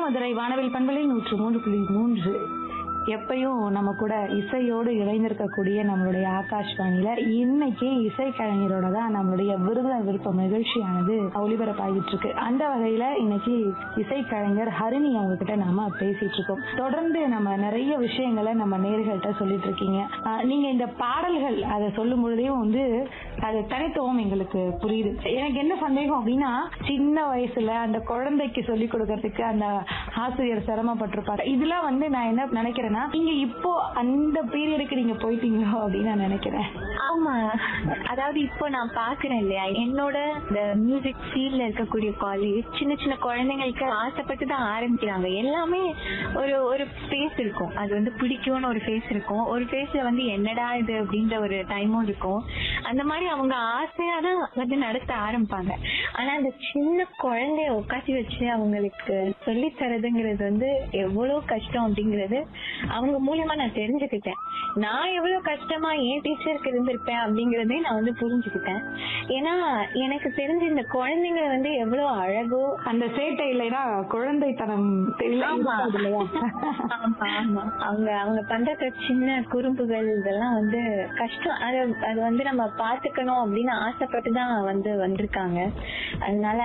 மதுரை வானவில் பண்பலை நூற்று மூன்று புள்ளி மூன்று எப்பயும் நம்ம கூட இசையோடு இணைந்திருக்கக்கூடிய நம்மளுடைய ஆகாஷ்வாணியில இன்னைக்கு இசை கலைஞரோட தான் நம்மளுடைய விருதுல விருப்பம் நிகழ்ச்சியானது ஒளிபரப்பாகிட்டு இருக்கு அந்த வகையில இன்னைக்கு இசை கலைஞர் ஹரிணி அவங்க கிட்ட நாம பேசிட்டு இருக்கோம் தொடர்ந்து நம்ம நிறைய விஷயங்களை நம்ம நேர்கள்ட்ட சொல்லிட்டு இருக்கீங்க ஆஹ் நீங்க இந்த பாடல்கள் அதை சொல்லும் பொழுதே வந்து அது தனித்துவம் எங்களுக்கு புரியுது எனக்கு என்ன சந்தேகம் அப்படின்னா சின்ன வயசுல அந்த குழந்தைக்கு சொல்லி கொடுக்கறதுக்கு அந்த ஆசிரியர் சிரமப்பட்டிருப்பாரு இதெல்லாம் வந்து நான் என்ன நினைக்கிறேன்னா நீங்க இப்போ அந்த பீரியடுக்கு நீங்க போயிட்டீங்களோ அப்படின்னு நான் நினைக்கிறேன் ஆமா அதாவது இப்போ நான் பாக்குறேன் இல்லையா என்னோட இந்த மியூசிக் ஃபீல்ட்ல இருக்கக்கூடிய காலேஜ் சின்ன சின்ன குழந்தைங்களுக்கு ஆசைப்பட்டு தான் ஆரம்பிக்கிறாங்க எல்லாமே ஒரு ஒரு ஃபேஸ் இருக்கும் அது வந்து பிடிக்கும்னு ஒரு ஃபேஸ் இருக்கும் ஒரு ஃபேஸ்ல வந்து என்னடா இது அப்படின்ற ஒரு டைமும் இருக்கும் அந்த மாதிரி அவங்க ஆசையா தான் வந்து நடத்த ஆரம்பிப்பாங்க ஆனா அந்த சின்ன குழந்தைய உட்காத்தி வச்சு அவங்களுக்கு சொல்லி தரதுங்கிறது வந்து எவ்வளவு கஷ்டம் அப்படிங்கறது அவங்க மூலியமா நான் தெரிஞ்சுக்கிட்டேன் நான் எவ்வளவு கஷ்டமா என் டீச்சருக்கு இருந்திருப்பேன் அப்படிங்கறதே நான் வந்து புரிஞ்சுக்கிட்டேன் ஏன்னா எனக்கு தெரிஞ்ச இந்த குழந்தைங்க வந்து எவ்வளவு அழகோ அந்த சேட்டை இல்லைன்னா குழந்தைத்தனம் தெரியல ஆமா. இருக்காது இல்லையா ஆமா ஆமா அவங்க அவங்க பண்ற சின்ன குறும்புகள் இதெல்லாம் வந்து கஷ்டம் அது அது வந்து நம்ம பாத்துக்கணும் அப்படின்னு ஆசைப்பட்டு தான் வந்து வந்திருக்காங்க அதனால